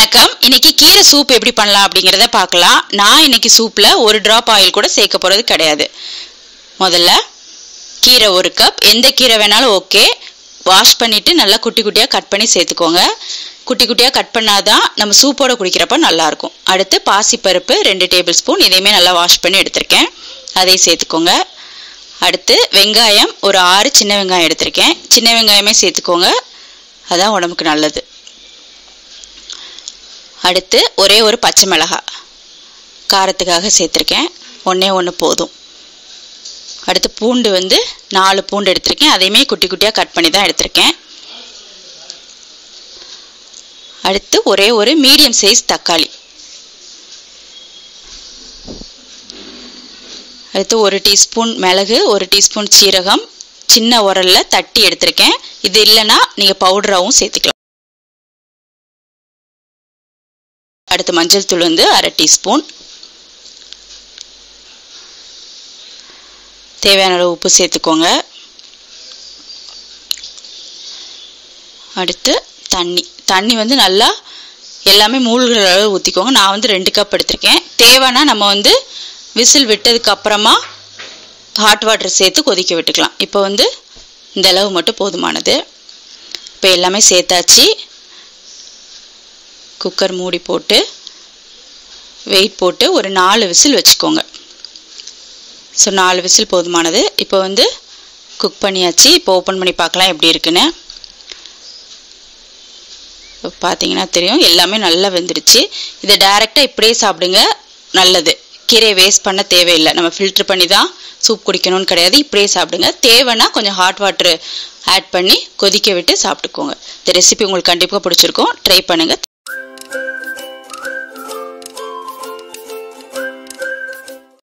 வணக்கம் இன்னைக்கு கீரை சூப் எப்படி பண்ணலாம் அப்படிங்கிறத பார்க்கலாம் நான் இன்னைக்கு சூப்பில் ஒரு ட்ராப் ஆயில் கூட சேர்க்க போகிறது கிடையாது முதல்ல கீரை ஒரு கப் எந்த கீரை வேணாலும் ஓகே வாஷ் பண்ணிவிட்டு நல்லா குட்டி குட்டியாக கட் பண்ணி சேர்த்துக்கோங்க குட்டி குட்டியாக கட் பண்ணாதான் நம்ம சூப்போட குடிக்கிறப்ப நல்லாயிருக்கும் அடுத்து பாசிப்பருப்பு ரெண்டு டேபிள் ஸ்பூன் இதையுமே நல்லா வாஷ் பண்ணி எடுத்திருக்கேன் அதையும் சேர்த்துக்கோங்க அடுத்து வெங்காயம் ஒரு ஆறு சின்ன வெங்காயம் எடுத்திருக்கேன் சின்ன வெங்காயமே சேர்த்துக்கோங்க அதான் உடம்புக்கு நல்லது அடுத்து ஒரே ஒரு பச்சை மிளகாய் காரத்துக்காக சேர்த்துருக்கேன் ஒன்றே ஒன்று போதும் அடுத்து பூண்டு வந்து நாலு பூண்டு எடுத்திருக்கேன் அதையுமே குட்டி குட்டியாக கட் பண்ணி தான் எடுத்திருக்கேன் அடுத்து ஒரே ஒரு மீடியம் சைஸ் தக்காளி அடுத்து ஒரு டீஸ்பூன் மிளகு ஒரு டீஸ்பூன் சீரகம் சின்ன உரலில் தட்டி எடுத்திருக்கேன் இது இல்லைன்னா நீங்கள் பவுடராகவும் சேர்த்துக்கலாம் அடுத்து மஞ்சள் தூள் வந்து அரை டீஸ்பூன் தேவையான அளவு உப்பு சேர்த்துக்கோங்க அடுத்து தண்ணி தண்ணி வந்து நல்லா எல்லாமே மூழ்கிற அளவு ஊற்றிக்கோங்க நான் வந்து ரெண்டு கப் எடுத்திருக்கேன் தேவைன்னா நம்ம வந்து விசில் விட்டதுக்கு அப்புறமா ஹாட் வாட்டர் சேர்த்து கொதிக்க விட்டுக்கலாம் இப்போ வந்து இந்த அளவு மட்டும் போதுமானது இப்போ எல்லாமே சேர்த்தாச்சு குக்கர் மூடி போட்டு வெயிட் போட்டு ஒரு நாலு விசில் வச்சுக்கோங்க ஸோ நாலு விசில் போதுமானது இப்போ வந்து குக் பண்ணியாச்சு இப்போ ஓப்பன் பண்ணி பார்க்கலாம் எப்படி இருக்குன்னு இப்போ பார்த்தீங்கன்னா தெரியும் எல்லாமே நல்லா வெந்துடுச்சு இதை டைரெக்டாக இப்படியே சாப்பிடுங்க நல்லது கீரையை வேஸ்ட் பண்ண தேவையில்லை நம்ம ஃபில்ட்ரு பண்ணி தான் சூப் குடிக்கணும்னு கிடையாது இப்படியே சாப்பிடுங்க தேவைன்னா கொஞ்சம் ஹாட் வாட்ரு ஆட் பண்ணி கொதிக்க விட்டு சாப்பிட்டுக்கோங்க இந்த ரெசிபி உங்களுக்கு கண்டிப்பாக பிடிச்சிருக்கும் ட்ரை பண்ணுங்கள்